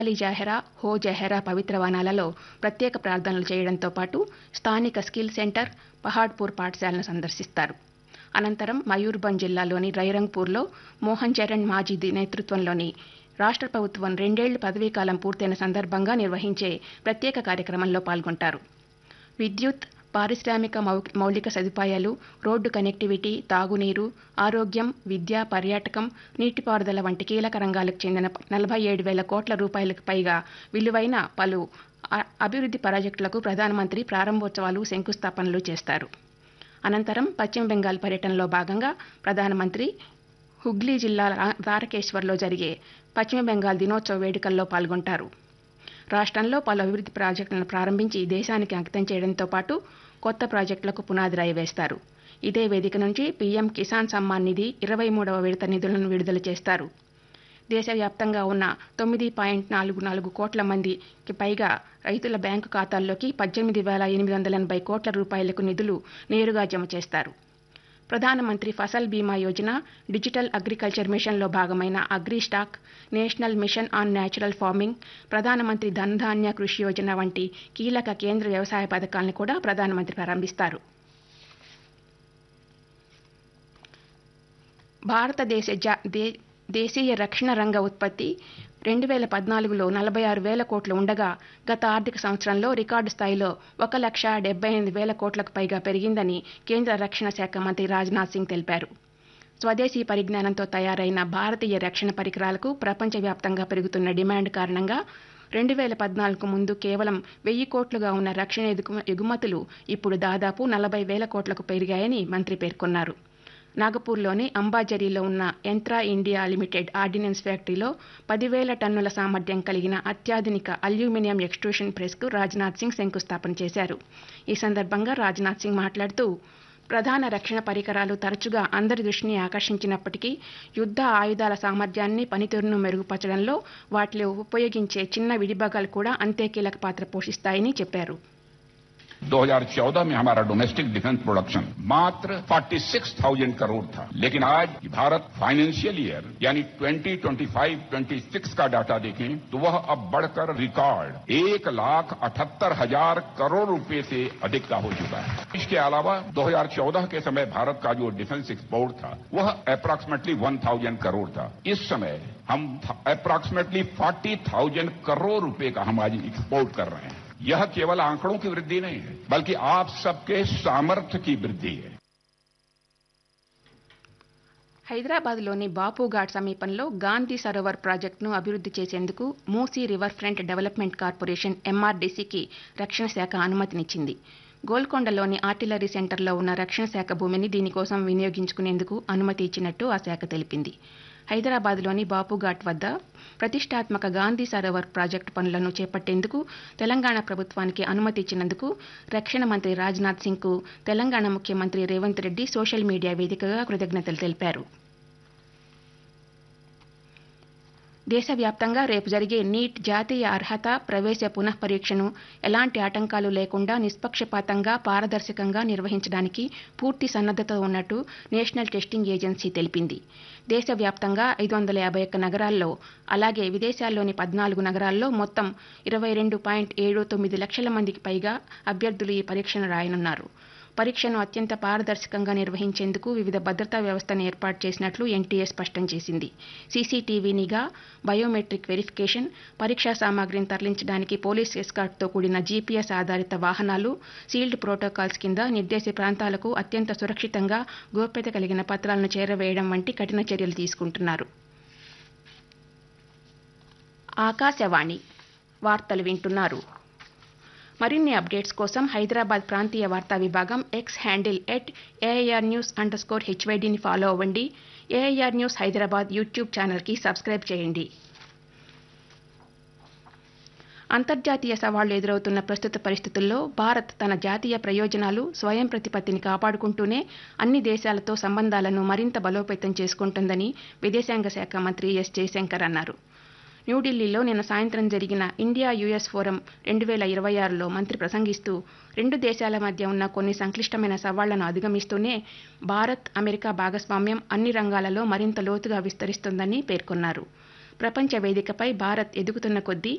అలీ జహెరా హో జహెరా పవిత్ర వనాలలో ప్రత్యేక ప్రార్థనలు చేయడంతో పాటు స్థానిక స్కిల్ సెంటర్ పహాడ్పూర్ పాఠశాలను సందర్శిస్తారు అనంతరం మయూర్భంజ్ జిల్లాలోని రైరంగ్పూర్లో మోహన్ చరణ్ మాజీ నేతృత్వంలోని రాష్ట్ర ప్రభుత్వం రెండేళ్ల పదవీకాలం పూర్తయిన సందర్భంగా నిర్వహించే ప్రత్యేక కార్యక్రమంలో పాల్గొంటారు విద్యుత్ పారిశ్రామిక మౌ- మౌలిక సదుపాయాలు రోడ్డు కనెక్టివిటీ తాగునీరు ఆరోగ్యం విద్య పర్యాటకం నీటిపారుదల వంటి కీలక రంగాలకు చెందిన నలభై ఏడు వేల కోట్ల రూపాయలకు పైగా విలువైన పలు అ- అభివృద్ధి ప్రాజెక్టులకు ప్రధానమంత్రి ప్రారంభోత్సవాలు శంకుస్థాపనలు చేస్తారు అనంతరం పశ్చిమ బెంగాల్ పర్యటనలో భాగంగా ప్రధానమంత్రి హుగ్లీ జిల్లా రా- తారకేశ్వర్లో జరిగే పశ్చిమ బెంగాల్ దినోత్సవ వేడుకల్లో పాల్గొంటారు రాష్ట్రంలో పలు అభివృద్ధి ప్రాజెక్టులను ప్రారంభించి దేశానికి అంకితం చేయడంతో పాటు కొత్త ప్రాజెక్టులకు పునాది రాయి వేస్తారు ఇదే వేదిక నుంచి పీఎం కిసాన్ సమ్మాన్ నిధి ఇరవై మూడవ విడత నిధులను విడుదల చేస్తారు దేశవ్యాప్తంగా ఉన్న తొమ్మిది పాయింట్ నాలుగు నాలుగు కోట్ల మందికి పైగా రైతుల బ్యాంకు ఖాతాల్లోకి పద్దెనిమిది వేల ఎనిమిది వందల ఎనభై కోట్ల రూపాయలకు నిధులు నేరుగా జమ చేస్తారు ప్రధానమంత్రి ఫసల్ బీమా యోజన డిజిటల్ అగ్రికల్చర్ మిషన్లో భాగమైన agri stack national mission on natural farming ప్రధానమంత్రి ధన్ ధాన్య కృషి యోజన వంటి కీలక కేంద్ర వ్యవసాయ పథకాలను కూడా ప్రధానమంత్రి ప్రారంభిస్తారు భారతదేశ జా- దే- దేశీయ రక్షణ రంగ ఉత్పత్తి రెండు వేల పద్నాలుగులో నలభై ఆరు వేల కోట్లు ఉండగా గత ఆర్థిక సంవత్సరంలో రికార్డు స్థాయిలో ఒక లక్ష డెబ్బై ఎనిమిది వేల కోట్లకు పైగా పెరిగిందని కేంద్ర రక్షణ శాఖ మంత్రి రాజ్నాథ్ సింగ్ తెలిపారు స్వదేశీ పరిజ్ఞానంతో తయారైన భారతీయ రక్షణ పరికరాలకు ప్రపంచవ్యాప్తంగా పెరుగుతున్న డిమాండ్ కారణంగా రెండు వేల పద్నాలుగు ముందు కేవలం వెయ్యి కోట్లుగా ఉన్న రక్షణ ఎగుమ- ఎగుమతులు ఇప్పుడు దాదాపు నలభై వేల కోట్లకు పెరిగాయని మంత్రి పేర్కొన్నారు నాగపూర్లోని అంబాజరీలో ఉన్న యంత్రా ఇండియా లిమిటెడ్ ఆర్డినెన్స్ ఫ్యాక్టరీలో పదివేల టన్నుల సామర్థ్యం కలిగిన అత్యాధునిక అల్యూమినియం ఎక్స్ట్రూషన్ ప్రెస్కు రాజ్నాథ్ సింగ్ శంకుస్థాపన చేశారు ఈ సందర్భంగా రాజ్నాథ్ సింగ్ మాట్లాడుతూ ప్రధాన రక్షణ పరికరాలు తరచుగా అందరి దృష్టిని ఆకర్షించినప్పటికీ యుద్ధ ఆయుధాల సామర్థ్యాన్ని పనితీరును మెరుగుపరచడంలో వాటిలో ఉపయోగించే చిన్న విడిభాగాలు కూడా అంతే కీలక పాత్ర పోషిస్తాయని చెప్పారు 2014 में हमारा डोमेस्टिक डिफेंस प्रोडक्शन मात्र 46,000 करोड़ था लेकिन आज भारत फाइनेंशियल ईयर यानी 2025-26 का डाटा देखें तो वह अब बढ़कर रिकॉर्ड एक लाख अठहत्तर हजार करोड़ रुपए से अधिक का हो चुका है इसके अलावा 2014 के समय भारत का जो डिफेंस एक्सपोर्ट था वह अप्रॉक्सीमेटली 1,000 करोड़ था इस समय हम अप्रॉक्सीमेटली 40,000 करोड़ रुपए का हम आज एक्सपोर्ट कर रहे हैं यह केवल आंकड़ों की वृद्धि नहीं है बल्कि आप सबके सामर्थ्य की वृद्धि है హైదరాబాద్లోని బాపుఘాట్ సమీపంలో గాంధీ సరోవర్ ప్రాజెక్టును అభివృద్ధి చేసేందుకు Musi river front development corporation ఎంఆర్డీసీకి రక్షణ శాఖ అనుమతినిచ్చింది గోల్కొండలోని ఆర్టిలరీ సెంటర్లో ఉన్న రక్షణ శాఖ భూమిని దీనికోసం వినియోగించుకునేందుకు అనుమతి ఇచ్చినట్టు ఆ శాఖ తెలిపింది హైదరాబాద్లోని బాపుఘాట్ వద్ద ప్రతిష్టాత్మక గాంధీ సరోవర్ ప్రాజెక్టు పనులను చేపట్టేందుకు తెలంగాణ ప్రభుత్వానికి అనుమతి ఇచ్చినందుకు రక్షణ మంత్రి రాజ్నాథ్ సింగ్కు తెలంగాణ ముఖ్యమంత్రి రేవంత్ రెడ్డి సోషల్ మీడియా వేదికగా కృతజ్ఞతలు తెలిపారు దేశవ్యాప్తంగా రేపు జరిగే నీట్ జాతీయ అర్హత ప్రవేశ పునఃపరీక్షను ఎలాంటి ఆటంకాలు లేకుండా నిష్పక్షపాతంగా పారదర్శకంగా నిర్వహించడానికి పూర్తి సన్నద్ధత ఉన్నట్టు నేషనల్ టెస్టింగ్ ఏజెన్సీ తెలిపింది దేశవ్యాప్తంగా ఐదు వందల యాభై ఒక్క నగరాల్లో అలాగే విదేశాల్లోని పద్నాలుగు నగరాల్లో మొత్తం ఇరవై రెండు పాయింట్ ఏడు తొమ్మిది లక్షల మందికి పైగా అభ్యర్థులు ఈ పరీక్షను రాయనున్నారు పరీక్షను అత్యంత పారదర్శకంగా నిర్వహించేందుకు వివిధ భద్రతా వ్యవస్థను ఏర్పాటు చేసినట్లు ఎన్టీఏ స్పష్టం చేసింది సీసీటీవీ నిఘా బయోమెట్రిక్ వెరిఫికేషన్ పరీక్షా సామాగ్రిని తరలించడానికి పోలీస్ ఎస్కార్ట్తో కూడిన జీపీఎస్ ఆధారిత వాహనాలు సీల్డ్ ప్రోటోకాల్స్ కింద నిర్దేశ ప్రాంతాలకు అత్యంత సురక్షితంగా గోప్యత కలిగిన పత్రాలను చేరవేయడం వంటి కఠిన చర్యలు తీసుకుంటున్నారు ఆకాశవాణి వార్తలు వింటున్నారు మరిన్ని అప్డేట్స్ కోసం హైదరాబాద్ ప్రాంతీయ వార్తా విభాగం X handle at AIR news underscore హెచ్వైడీని ఫాలో అవ్వండి ఏఐఆర్ న్యూస్ హైదరాబాద్ యూట్యూబ్ ఛానల్కి సబ్స్క్రైబ్ చేయండి అంతర్జాతీయ సవాళ్లు ఎదురవుతున్న ప్రస్తుత పరిస్థితుల్లో భారత్ తన జాతీయ ప్రయోజనాలు స్వయం ప్రతిపత్తిని కాపాడుకుంటూనే అన్ని దేశాలతో సంబంధాలను మరింత బలోపేతం చేసుకుంటుందని విదేశాంగ శాఖ మంత్రి ఎస్ జయశంకర్ అన్నారు న్యూఢిల్లీలో నిన్న సాయంత్రం జరిగిన ఇండియా యుఎస్ ఫోరం రెండు వేల ఇరవై ఆరులో మంత్రి ప్రసంగిస్తూ రెండు దేశాల మధ్య ఉన్న కొన్ని సంక్లిష్టమైన సవాళ్లను అధిగమిస్తూనే భారత్ అమెరికా భాగస్వామ్యం అన్ని రంగాలలో మరింత లోతుగా విస్తరిస్తుందని పేర్కొన్నారు ప్రపంచ వేదికపై భారత్ ఎదుగుతున్న కొద్దీ